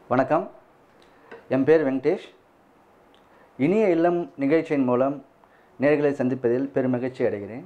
வணக்கம் என் பேர் வெங்கடேஷ் இனிய இல்லம் நிகழ்ச்சியின் மூலம் நேர்களை சந்திப்பதில் பெருமகிழ்ச்சி அடைகிறேன்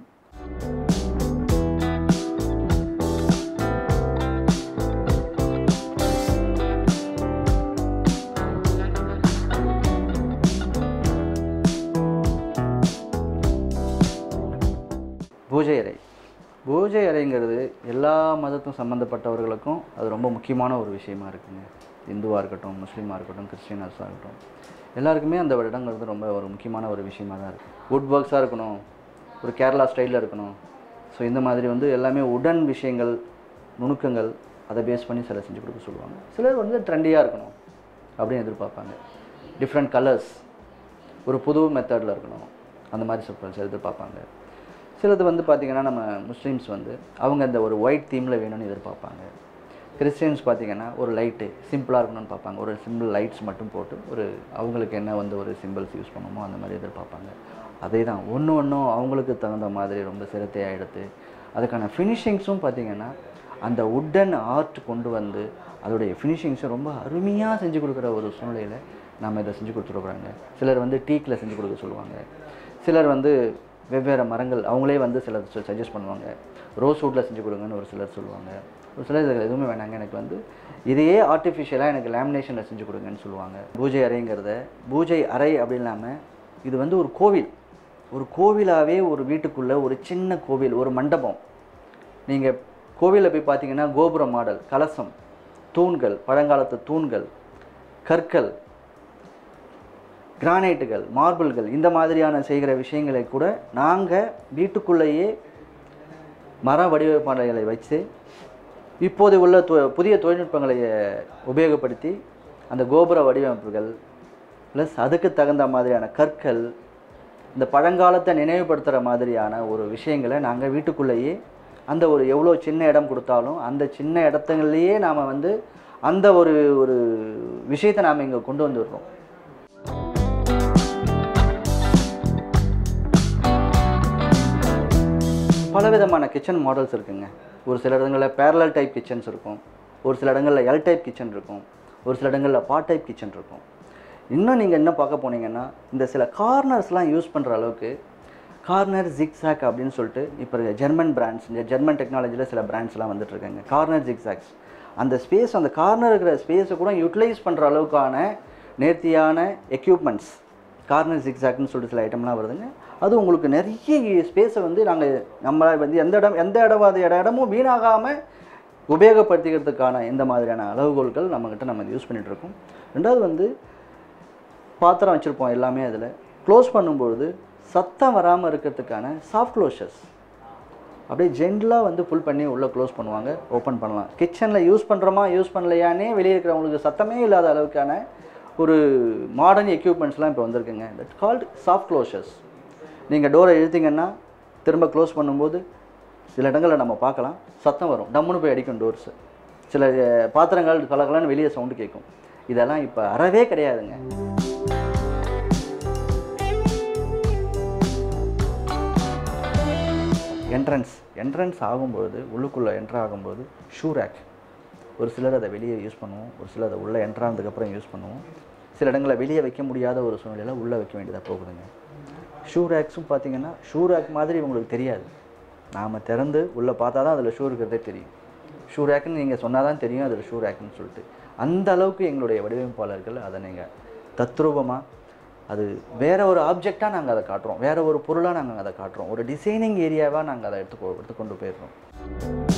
பூஜை அறை பூஜை அறைங்கிறது எல்லா மதத்தும் சம்மந்தப்பட்டவர்களுக்கும் அது ரொம்ப முக்கியமான ஒரு விஷயமா இருக்குங்க இந்துவாக இருக்கட்டும் முஸ்லீமாக இருக்கட்டும் கிறிஸ்டியன்ஸாக இருக்கட்டும் எல்லாருக்குமே அந்த இடங்கிறது ரொம்ப ஒரு முக்கியமான ஒரு விஷயமா தான் இருக்குது வுட் ஒர்க்ஸாக இருக்கணும் ஒரு கேரளா ஸ்டைலில் இருக்கணும் ஸோ இந்த மாதிரி வந்து எல்லாமே உடன் விஷயங்கள் நுணுக்கங்கள் அதை பேஸ் பண்ணி சிலர் செஞ்சு கொடுக்க சொல்லுவாங்க சிலர் வந்து ட்ரெண்டியாக இருக்கணும் அப்படின்னு எதிர்பார்ப்பாங்க டிஃப்ரெண்ட் கலர்ஸ் ஒரு புது மெத்தடில் இருக்கணும் அந்த மாதிரி சில எதிர்பார்ப்பாங்க சிலது வந்து பார்த்திங்கன்னா நம்ம முஸ்லீம்ஸ் வந்து அவங்க அந்த ஒரு ஒயிட் தீமில் வேணும்னு எதிர்பார்ப்பாங்க கிறிஸ்டியன்ஸ் பார்த்திங்கன்னா ஒரு லைட்டு சிம்பிளாக இருக்கணும்னு பார்ப்பாங்க ஒரு சிம்பிள் லைட்ஸ் மட்டும் போட்டு ஒரு அவங்களுக்கு என்ன வந்து ஒரு சிம்பிள்ஸ் யூஸ் பண்ணுமோ அந்த மாதிரி எதிர்பார்ப்பாங்க அதே தான் ஒன்று ஒன்றும் அவங்களுக்கு தகுந்த மாதிரி ரொம்ப சிரத்தையாக எடுத்து அதுக்கான ஃபினிஷிங்ஸும் பார்த்திங்கன்னா அந்த உட்டன் ஆர்ட் கொண்டு வந்து அதோடைய ஃபினிஷிங்ஸும் ரொம்ப அருமையாக செஞ்சு கொடுக்குற ஒரு சூழ்நிலையில் நம்ம இதை செஞ்சு கொடுத்துருக்குறாங்க சிலர் வந்து டீக்கில் செஞ்சு கொடுக்க சொல்லுவாங்க சிலர் வந்து வெவ்வேறு மரங்கள் அவங்களே வந்து சிலர் சஜஸ்ட் பண்ணுவாங்க ரோஸ் வுட்டில் செஞ்சு கொடுங்கன்னு ஒரு சிலர் சொல்லுவாங்க ஒரு சிலர் இதுக்கு எதுவுமே வேணாங்க எனக்கு வந்து இதையே ஆர்டிஃபிஷியலாக எனக்கு லேமினேஷனில் செஞ்சு கொடுங்கன்னு சொல்லுவாங்க பூஜை அறைங்கிறத பூஜை அறை அப்படி இல்லாமல் இது வந்து ஒரு கோவில் ஒரு கோவிலாகவே ஒரு வீட்டுக்குள்ளே ஒரு சின்ன கோவில் ஒரு மண்டபம் நீங்கள் கோவிலில் போய் பார்த்தீங்கன்னா கோபுர மாடல் கலசம் தூண்கள் பழங்காலத்து தூண்கள் கற்கள் கிரானைட்டுகள் மார்பிள்கள் இந்த மாதிரியான செய்கிற விஷயங்களை கூட நாங்கள் வீட்டுக்குள்ளேயே மர வடிவமைப்பாளர்களை வச்சு இப்போது உள்ள தொ புதிய தொழில்நுட்பங்களை உபயோகப்படுத்தி அந்த கோபுர வடிவமைப்புகள் ப்ளஸ் அதுக்கு தகுந்த மாதிரியான கற்கள் இந்த பழங்காலத்தை நினைவுபடுத்துகிற மாதிரியான ஒரு விஷயங்களை நாங்கள் வீட்டுக்குள்ளேயே அந்த ஒரு எவ்வளோ சின்ன இடம் கொடுத்தாலும் அந்த சின்ன இடத்துங்களையே நாம் வந்து அந்த ஒரு ஒரு விஷயத்தை நாம் இங்கே கொண்டு வந்துடுறோம் பலவிதமான கிச்சன் மாடல்ஸ் இருக்குங்க ஒரு சில இடங்களில் பேரலல் டைப் கிச்சன்ஸ் இருக்கும் ஒரு சில இடங்களில் எல் டைப் கிச்சன் இருக்கும் ஒரு சில இடங்களில் பா டைப் கிச்சன் இருக்கும் இன்னும் நீங்கள் என்ன பார்க்க போனீங்கன்னா இந்த சில கார்னர்ஸ்லாம் யூஸ் பண்ணுற அளவுக்கு கார்னர் ஜிக்ஸாக் அப்படின்னு சொல்லிட்டு இப்போ ஜெர்மன் பிராண்ட்ஸ் இந்த ஜெர்மன் டெக்னாலஜியில் சில பிராண்ட்ஸ்லாம் வந்துட்டுருக்காங்க கார்னர் ஜிக்ஸாக்ஸ் அந்த ஸ்பேஸ் அந்த கார்னர் இருக்கிற ஸ்பேஸை கூட யூட்டிலைஸ் பண்ணுற அளவுக்கான நேர்த்தியான எக்யூப்மெண்ட்ஸ் கார்னர் ஜிக்ஸாக்னு சொல்லிட்டு சில ஐட்டம்லாம் வருதுங்க அது உங்களுக்கு நிறைய ஸ்பேஸை வந்து நாங்கள் நம்ம வந்து எந்த இடம் எந்த இடம் அது இட இடமும் வீணாகாமல் உபயோகப்படுத்திக்கிறதுக்கான இந்த மாதிரியான அளவுகோல்கள் நம்மக்கிட்ட நம்ம யூஸ் பண்ணிகிட்ருக்கோம் ரெண்டாவது வந்து பாத்திரம் வச்சுருப்போம் எல்லாமே அதில் க்ளோஸ் பண்ணும்பொழுது சத்தம் வராமல் இருக்கிறதுக்கான சாஃப்ட் க்ளோஷர்ஸ் அப்படியே ஜென்டலாக வந்து ஃபுல் பண்ணி உள்ளே க்ளோஸ் பண்ணுவாங்க ஓப்பன் பண்ணலாம் கிச்சனில் யூஸ் பண்ணுறோமா யூஸ் பண்ணலையானே வெளியே இருக்கிறவங்களுக்கு சத்தமே இல்லாத அளவுக்கான ஒரு மாடர்ன் எக்யூப்மெண்ட்ஸ்லாம் இப்போ வந்திருக்குங்க தட் கால்டு சாஃப்ட் க்ளோஷர்ஸ் நீங்கள் டோரை இழுத்தீங்கன்னா திரும்ப க்ளோஸ் பண்ணும்போது சில இடங்களில் நம்ம பார்க்கலாம் சத்தம் வரும் டம்முன்னு போய் அடிக்கும் டோர்ஸு சில பாத்திரங்கள் கலகலன்னு வெளியே சவுண்டு கேட்கும் இதெல்லாம் இப்போ அறவே கிடையாதுங்க என்ட்ரன்ஸ் என்ட்ரன்ஸ் ஆகும்போது உள்ளுக்குள்ளே என்ட்ரு ஆகும்போது ஷூ ரேக் ஒரு சிலர் அதை வெளியே யூஸ் பண்ணுவோம் ஒரு சிலர் அதை உள்ளே என்ட்ரானதுக்கப்புறம் யூஸ் பண்ணுவோம் சில இடங்களில் வெளியே வைக்க முடியாத ஒரு சூழ்நிலையில் உள்ளே வைக்க வேண்டியதாக போகுதுங்க ஷூ ரேக்ஸும் பார்த்தீங்கன்னா ஷூ ரேக் மாதிரி உங்களுக்கு தெரியாது நாம் திறந்து உள்ளே பார்த்தா தான் அதில் ஷூ இருக்கிறதே தெரியும் ஷூ ரேக்குன்னு நீங்கள் சொன்னால் தான் தெரியும் அதில் ஷூ ரேக்குன்னு சொல்லிட்டு அந்த அளவுக்கு எங்களுடைய வடிவமைப்பாளர்கள் அதை நீங்கள் தத்ரூபமாக அது வேறு ஒரு ஆப்ஜெக்டாக நாங்கள் அதை காட்டுறோம் வேறு ஒரு பொருளாக நாங்கள் அதை காட்டுறோம் ஒரு டிசைனிங் ஏரியாவாக நாங்கள் அதை எடுத்து எடுத்து கொண்டு போயிடுறோம்